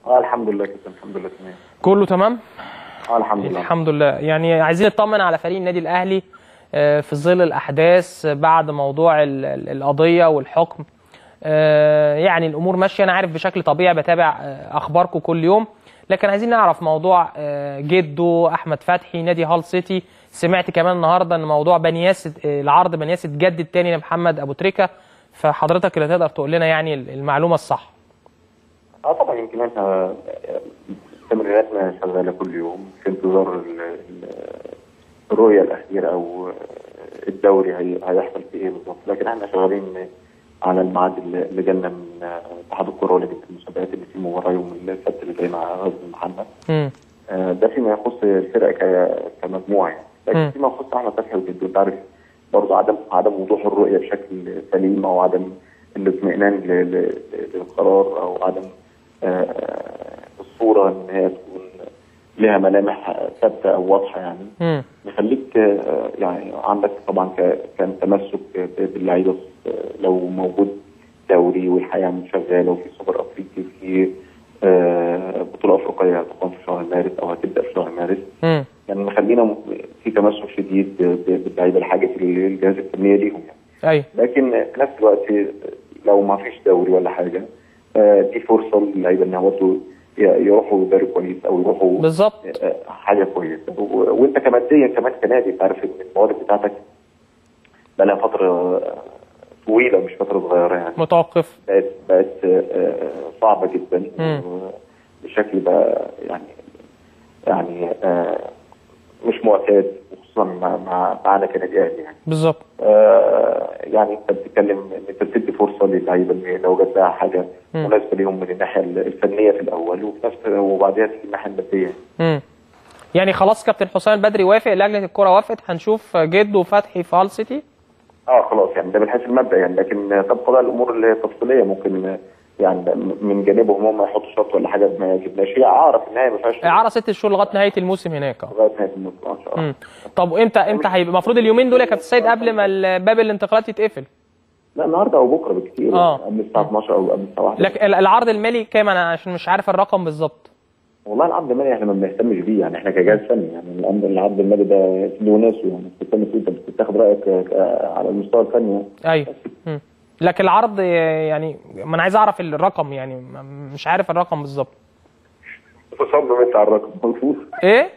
اه الحمد لله كابتن الحمد لله تمام كله تمام اه الحمد لله الحمد لله يعني عايزين نطمن على فريق النادي الاهلي آه، في ظل الاحداث بعد موضوع ال- ال- القضيه والحكم آه، يعني الامور ماشيه انا عارف بشكل طبيعي بتابع آه، اخباركم كل يوم لكن عايزين نعرف موضوع آه، جده احمد فتحي نادي هال سيتي سمعت كمان النهارده ان موضوع بنياسه آه، العرض بنياسه جد التاني لمحمد ابو تريكه فحضرتك اللي تقدر تقول لنا يعني المعلومه الصح اه طبعا يمكن احنا آه، تمريناتنا شغاله كل يوم في انتظار ال- ال- الرؤيه الاخيره او آه، الدوري هي- هيحصل في ايه بالظبط لكن احنا شغالين على الميعاد اللي اللي جالنا من آه، اتحاد الكره ولجنه المسابقات اللي في مباراه يوم السبت اللي جاي مع غزل محمد امم آه، ده فيما يخص الفرقه ك- كمجموعه يعني مم. لكن فيما يخص احمد فتحي وجده انت عارف برضه عدم عدم وضوح الرؤيه بشكل سليم او عدم الاطمئنان ل- ل- للقرار او عدم آه، الصوره ان هي تكون لها ملامح ثابته او واضحه يعني امم يخليك آه، يعني عندك طبعا ك- كان تمسك باللعيبه آه، لو موجود دوري والحياه مش شغاله وفي سوبر افريقي في آه، بطوله افريقيه هتقام في شهر مارس او هتبدا في شهر مارس امم يعني مخلينا م- في تمسك شديد ب- باللعيبه الحاجه للجهاز الفنيه ليهم يعني ايوه لكن في نفس الوقت لو ما فيش دوري ولا حاجه آه، دي فرصه للعيبه انها برضه ي- يروحوا يداروا كويس او يروحوا بالظبط آه، حاجه كويسه و- وانت كماديا كمان كنادي انت عارف ان الموارد بتاعتك بقى لها فتره آه، طويله مش فتره صغيره يعني متوقف بقت بقت آه، صعبه جدا مم. بشكل بقى يعني يعني آه، مش معتاد وخصوصا مع مع معانا كنادي اهلي يعني بالظبط آه، يعني انت بتتكلم ان انت بتدي فرصه للعيبه ان لو جات لها حاجه مم. مناسبه ليهم من الناحيه الفنيه في الاول وفي نفس وبعدها تيجي الناحيه الماديه امم يعني خلاص كابتن حسام البدري وافق لجنه الكره وافقت هنشوف جده وفتحي في هال سيتي اه خلاص يعني ده من حيث المبدا يعني لكن تبقى بقى الامور اللي هي التفصيليه ممكن يعني من جانبهم هم يحطوا شرط ولا حاجه ما يجيبناش هي اعاره في النهايه ما فيهاش اعاره ست شهور لغايه نهايه الموسم هناك اه لغايه نهايه الموسم ان شاء الله مم. طب امتى امتى هيبقى المفروض اليومين دول يا كابتن سيد قبل ما ال- باب الانتقالات يتقفل لا النهارده او بكره بكتير آه. قبل الساعه 12 او قبل الساعه 1 لكن ال- العرض المالي كام انا عشان مش عارف الرقم بالظبط والله العرض المالي احنا ما بنهتمش بيه يعني احنا كجهاز فني يعني الامر العرض المالي ده له ناسه يعني بتهتم فيه انت بتاخد رايك ك- على المستوى الفني يعني. ايوه مم. لكن العرض يعني ما انا عايز اعرف الرقم يعني م- مش عارف الرقم بالظبط مصمم انت على الرقم مظبوط ايه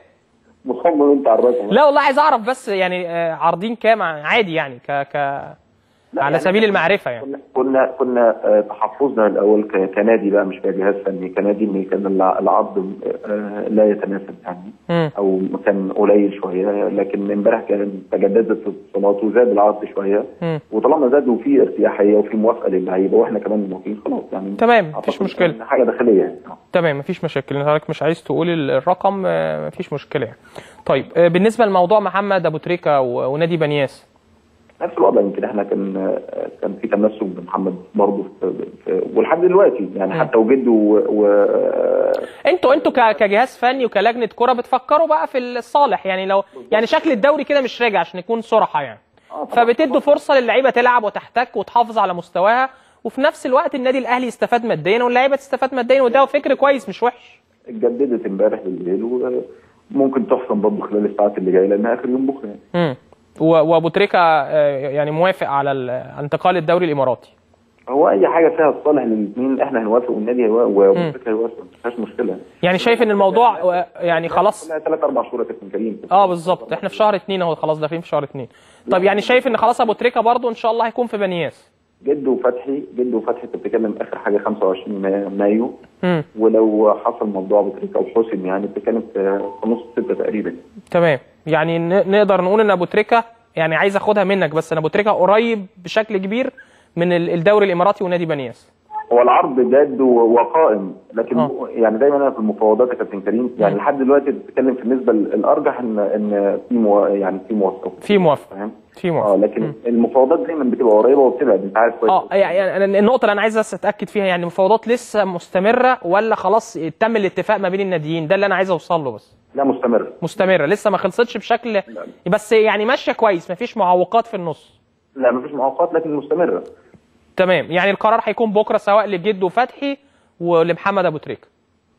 مصمم انت على الرقم لا والله عايز اعرف بس يعني آه، عارضين كام عادي يعني ك ك لا على يعني سبيل إحنا المعرفه يعني كنا كنا كنا آه، تحفظنا الاول ك- كنادي بقى مش كجهاز فني كنادي ان كان الع- العرض آه، لا يتناسب يعني مم. او كان قليل شويه لكن امبارح كان تجددت الاتصالات وزاد العرض شويه مم. وطالما زاد وفي ارتياحيه وفي موافقه للعيبه واحنا كمان موافقين خلاص يعني تمام مفيش أعتقد مشكله إن حاجه داخليه يعني تمام مفيش مشاكل حضرتك مش عايز تقول ال- الرقم آه، مفيش مشكله يعني طيب آه، بالنسبه لموضوع محمد ابو تريكه و- ونادي بنياس نفس الوضع يمكن احنا كان آه، كان في تمسك بمحمد برضه في في- ولحد دلوقتي يعني مم. حتى وجده و, و آه، انتوا انتوا ك- كجهاز فني وكلجنه كره بتفكروا بقى في الصالح يعني لو يعني شكل الدوري كده مش راجع عشان نكون صراحه يعني آه طبعاً. فبتدوا فرصه للعيبه تلعب وتحتك وتحافظ على مستواها وفي نفس الوقت النادي الاهلي يستفاد ماديا واللعيبه تستفاد ماديا وده فكر كويس مش وحش اتجددت امبارح بالليل وممكن تحسم برضه خلال الساعات اللي جايه لان اخر يوم بكره يعني. امم و- وابو تريكه آه، يعني موافق على ال- انتقال الدوري الاماراتي هو اي حاجه فيها الصالح للاثنين احنا هنوافق والنادي هيوافق ومفكر هيوافق ما فيهاش مشكله يعني شايف ان الموضوع آه، يعني خلاص كلها ثلاث اربع شهور يا كابتن كريم اه بالظبط احنا في شهر اتنين اهو خلاص داخلين في شهر اتنين طب يعني شايف ان خلاص ابو تريكه برضه ان شاء الله هيكون في بنياس جده وفتحي جده وفتحي انت بتتكلم اخر حاجه 25 ما- مايو امم ولو حصل موضوع بتريكه وحسن يعني بتتكلم في في نص سته تقريبا تمام يعني ن- نقدر نقول ان ابو تريكه يعني عايز اخدها منك بس ان ابو تريكه قريب بشكل كبير من ال- الدوري الاماراتي ونادي بنياس هو العرض جاد و- وقائم لكن آه. يعني دايما انا في المفاوضات يا كابتن كريم يعني لحد دلوقتي بتتكلم في النسبه ال- الارجح ان ان في مو يعني في موافقه في موافقه فاهم في اه موافقه لكن المفاوضات دايما بتبقى قريبه وبتبعد انت عارف كويس اه يعني أنا النقطه اللي انا عايز بس اتاكد فيها يعني المفاوضات لسه مستمره ولا خلاص تم الاتفاق ما بين الناديين ده اللي انا عايز اوصل له بس لا مستمر مستمره لسه ما خلصتش بشكل بس يعني ماشيه كويس ما فيش معوقات في النص لا مفيش معوقات لكن مستمره تمام يعني القرار هيكون بكره سواء لجد وفتحي ولمحمد ابو تريكه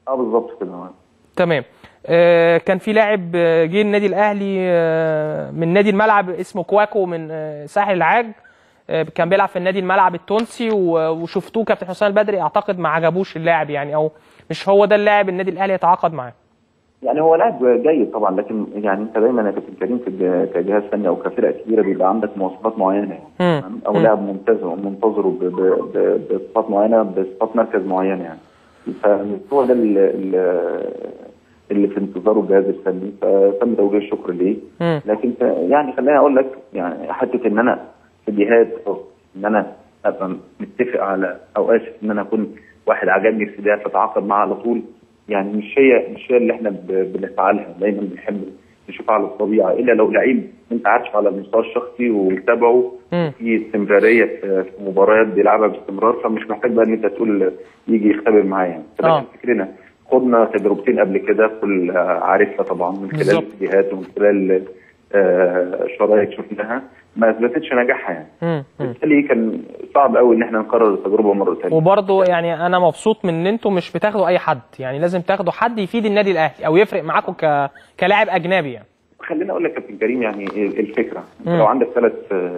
اه بالظبط كده تمام آه، كان في لاعب آه، جه النادي الاهلي آه، من نادي الملعب اسمه كواكو من آه، ساحل العاج آه، كان بيلعب في النادي الملعب التونسي و- وشفتوه كابتن حسام البدري اعتقد ما عجبوش اللاعب يعني او مش هو ده اللاعب النادي الاهلي يتعاقد معاه يعني هو لاعب جيد طبعا لكن يعني انت دايما يا كابتن كريم في الج- كجهاز فني او كفرقه كبيره بيبقى عندك مواصفات معينه يعني مم. تمام؟ او مم. لاعب ممتاز منتظره ب- ب- ب- بصفات معينه بصفات مركز معين يعني فهو ده ال- ال- اللي في انتظاره الجهاز الفني فتم توجيه الشكر ليه مم. لكن ف- يعني خليني اقول لك يعني حته ان انا في جهاد او ان انا ابقى متفق على او اسف ان انا اكون واحد عجبني في جهاد فتعاقد معاه على طول يعني مش هي مش هي اللي احنا ب- بنفعلها دايما بنحب نشوفها على الطبيعه الا لو لعيب انت عارف على المستوى الشخصي ومتابعه مم. في استمراريه في في مباريات بيلعبها باستمرار فمش محتاج بقى ان انت تقول يجي يختبر معايا يعني آه. فده كان فكرنا خدنا تجربتين قبل كده كل عارفها طبعا من خلال بالظبط. فيديوهات ومن خلال آه، شرايط شفناها ما اثبتتش نجاحها يعني مم. مم. بالتالي كان صعب قوي ان احنا نكرر التجربه مره ثانيه وبرضه يعني انا مبسوط من ان انتم مش بتاخدوا اي حد يعني لازم تاخدوا حد يفيد النادي الاهلي او يفرق معاكم ك... كلاعب اجنبي يعني خليني اقول لك يا كابتن كريم يعني الفكره مم. لو عندك ثلاث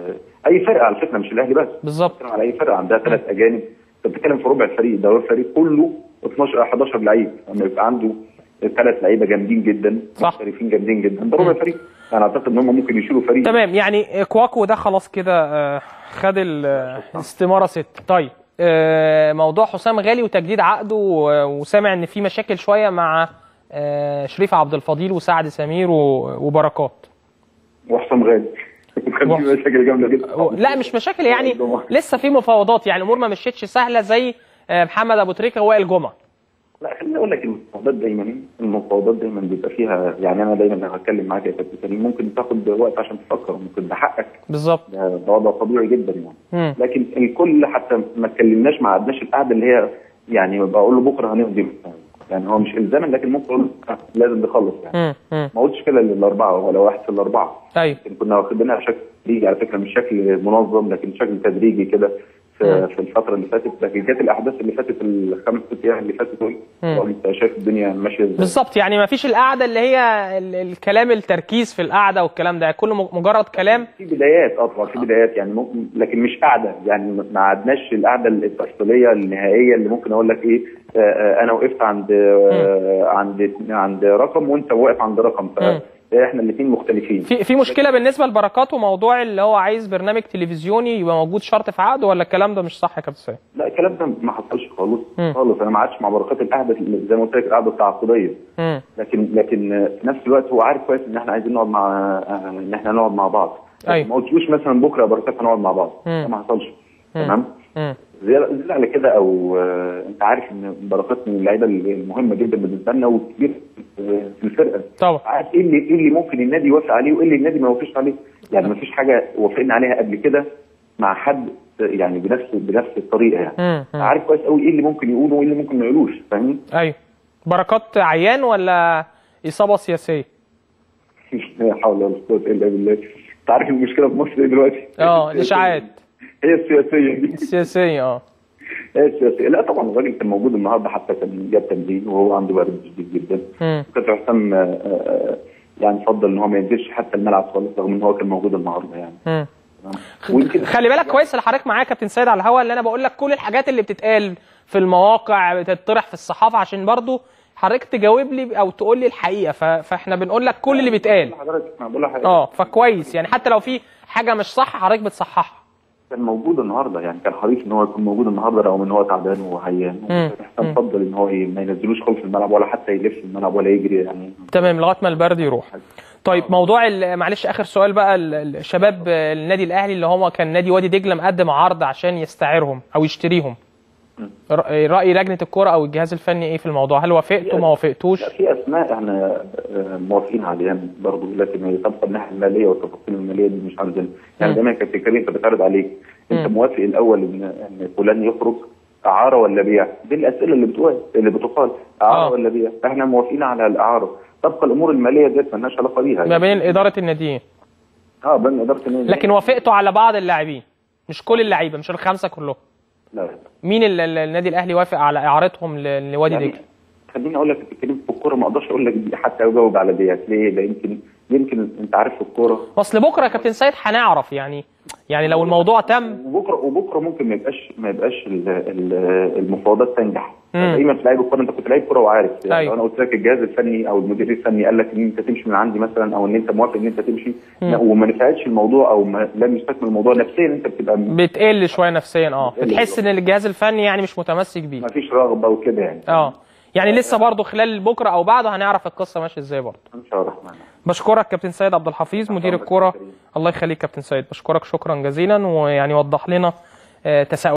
اي فرقه على فكره مش الاهلي بس بالظبط بتتكلم على اي فرقه عندها ثلاث اجانب انت بتتكلم في ربع الفريق ده هو الفريق كله 12 11 لعيب لما يبقى عنده ثلاث لعيبه جامدين جدا صح. محترفين جامدين جدا ده ربع الفريق انا اعتقد ان هم ممكن يشيلوا فريق تمام يعني كواكو ده خلاص كده آه، خد ال- آه، الاستماره ست طيب آه، موضوع حسام غالي وتجديد عقده و- وسامع ان في مشاكل شويه مع آه، شريف عبد الفضيل وسعد سمير و- وبركات وحسام غالي وكان وحسام- في مشاكل جامده جدا لا مش مشاكل يعني لسه في مفاوضات يعني الامور ما مشيتش سهله زي آه، محمد ابو تريكه ووائل جمعه لا خليني اقول لك المفاوضات دايما المفاوضات دايما بيبقى فيها يعني انا دايما لما بتكلم معاك يا كابتن كريم ممكن تاخد وقت عشان تفكر ممكن ده حقك بالظبط ده ده وضع طبيعي جدا يعني مم. لكن الكل حتى ما اتكلمناش ما قعدناش القعده اللي هي يعني بقول له بكره هنقضي يعني هو مش الزاما لكن ممكن اقول له آه، لازم نخلص يعني مم. مم. ما قلتش كده للاربعه ولا واحد في الاربعه ايوه يمكن كنا واخدينها بشكل تدريجي على فكره مش شكل منظم لكن بشكل تدريجي كده مم. في, في الفتره اللي فاتت لكن جت الاحداث اللي فاتت الخمس ست ايام اللي فاتت دول مم. وانت شايف الدنيا ماشيه ازاي بالظبط يعني ما فيش القعده اللي هي ال- الكلام التركيز في القعده والكلام ده كله م- مجرد كلام في بدايات اه طبعا في بدايات يعني ممكن لكن مش قاعده يعني ما قعدناش القعده التفصيليه النهائيه اللي ممكن اقول لك ايه آه، آه، انا وقفت عند آه، عند عند رقم وانت واقف عند رقم مم. فاحنا الاثنين مختلفين في في مشكله بالنسبه لبركات وموضوع اللي هو عايز برنامج تلفزيوني يبقى موجود شرط في عقده ولا الكلام ده مش صح يا كابتن سيد؟ لا الكلام ده ما حصلش خالص مم. خالص انا ما عادش مع بركات القعده اللي زي ما قلت لك القعده التعاقديه مم. لكن لكن آه، في نفس الوقت هو عارف كويس ان احنا عايزين نقعد مع آه، ان احنا نقعد مع بعض لكن أيوة. ما قلتلوش مثلا بكره يا بركات هنقعد مع بعض مم. ده ما حصلش مم. تمام مم. زيادة زيادة على كده او آه، انت عارف ان بركات من اللعيبه المهمه جدا بالنسبه لنا وكبير آه، في الفرقه طبعا عارف ايه اللي ايه اللي ممكن النادي يوافق عليه وايه اللي النادي ما يوافقش عليه يعني ما فيش حاجه وافقنا عليها قبل كده مع حد آه، يعني بنفس بنفس الطريقه يعني مم. مم. عارف كويس قوي ايه اللي ممكن يقوله وايه اللي ممكن ما يقولوش فاهمني؟ ايوه بركات عيان ولا اصابه سياسيه؟ لا حول ولا قوه الا بالله انت عارف المشكله في مصر ايه دلوقتي؟ اه الاشاعات هي السياسيه دي السياسيه اه هي السياسيه لا طبعا الراجل كان موجود النهارده حتى كان جاب تمرين وهو عنده برد شديد جدا مم. كابتن حسام آه، آه، يعني فضل ان هو ما ينزلش حتى الملعب خالص رغم ان هو كان موجود النهارده يعني مم. تمام؟ ويمكن خلي بالك كويس اللي حضرتك معايا يا كابتن سيد على الهوا اللي انا بقول لك كل الحاجات اللي بتتقال في المواقع بتطرح في الصحافه عشان برضو حضرتك تجاوب لي او تقول لي الحقيقه ف... فاحنا بنقول لك كل اللي بيتقال حضرتك أنا بقول لحضرتك اه فكويس يعني حتى لو في حاجه مش صح حضرتك بتصححها كان موجود النهارده يعني كان حريص ان هو يكون موجود النهارده رغم ان هو تعبان وعيان مم. كان فضل ان هو ي- ما ينزلوش خالص الملعب ولا حتى يلف الملعب ولا يجري يعني تمام لغايه ما البرد يروح طيب موضوع ال- معلش اخر سؤال بقى ال- الشباب النادي الاهلي اللي هو كان نادي وادي دجله مقدم عرض عشان يستعيرهم او يشتريهم رأ- راي لجنه الكره او الجهاز الفني ايه في الموضوع هل وافقتوا ما وافقتوش لا، في اسماء احنا آه، موافقين عليها برضه لكن هي تبقى الناحيه الماليه والتفاصيل الماليه دي مش عندنا يعني مم. دايما كابتن كريم انت بتعرض عليك انت مم. موافق الاول ان ان فلان يخرج اعاره ولا بيع دي الاسئله اللي بتقال اللي بتقال اعاره آه. ولا بيع احنا موافقين على الاعاره تبقى الامور الماليه ديت مالناش علاقه بيها ما بين اداره الناديين اه بين اداره النادي لكن وافقتوا على بعض اللاعبين مش كل اللعيبه مش الخمسه كلهم لا مين ال- ال- النادي الاهلي وافق على اعارتهم ل- لوادي يعني دجله خليني اقول لك انت اتكلمت في الكوره ما اقدرش اقول لك دي حتى اجاوب على ديت ليه؟ ده يمكن يمكن انت عارف في الكوره اصل بكره يا كابتن سيد هنعرف يعني يعني لو الموضوع تم وبكره وبكره ممكن ما يبقاش ما يبقاش ال- ال- المفاوضات تنجح مم. دايما في لعيب الكوره انت كنت لعيب كوره وعارف يعني أيوة. لو انا قلت لك الجهاز الفني او المدير الفني قال لك ان انت تمشي من عندي مثلا او ان انت موافق ان انت تمشي مم. لا، وما نفعتش الموضوع او ما لم يستكمل الموضوع نفسيا انت بتبقى م- بتقل شويه نفسيا اه بتقل بتحس ان الجهاز الفني يعني مش متمسك بيه ما فيش رغبه وكده يعني اه يعني لسه برضه خلال بكره او بعده هنعرف القصه ماشيه ازاي برضه ان شاء الله الرحمن بشكرك كابتن سيد عبد الحفيظ مدير الله الكوره يخليك. الله يخليك كابتن سيد بشكرك شكرا جزيلا ويعني وضح لنا آه، تساؤلات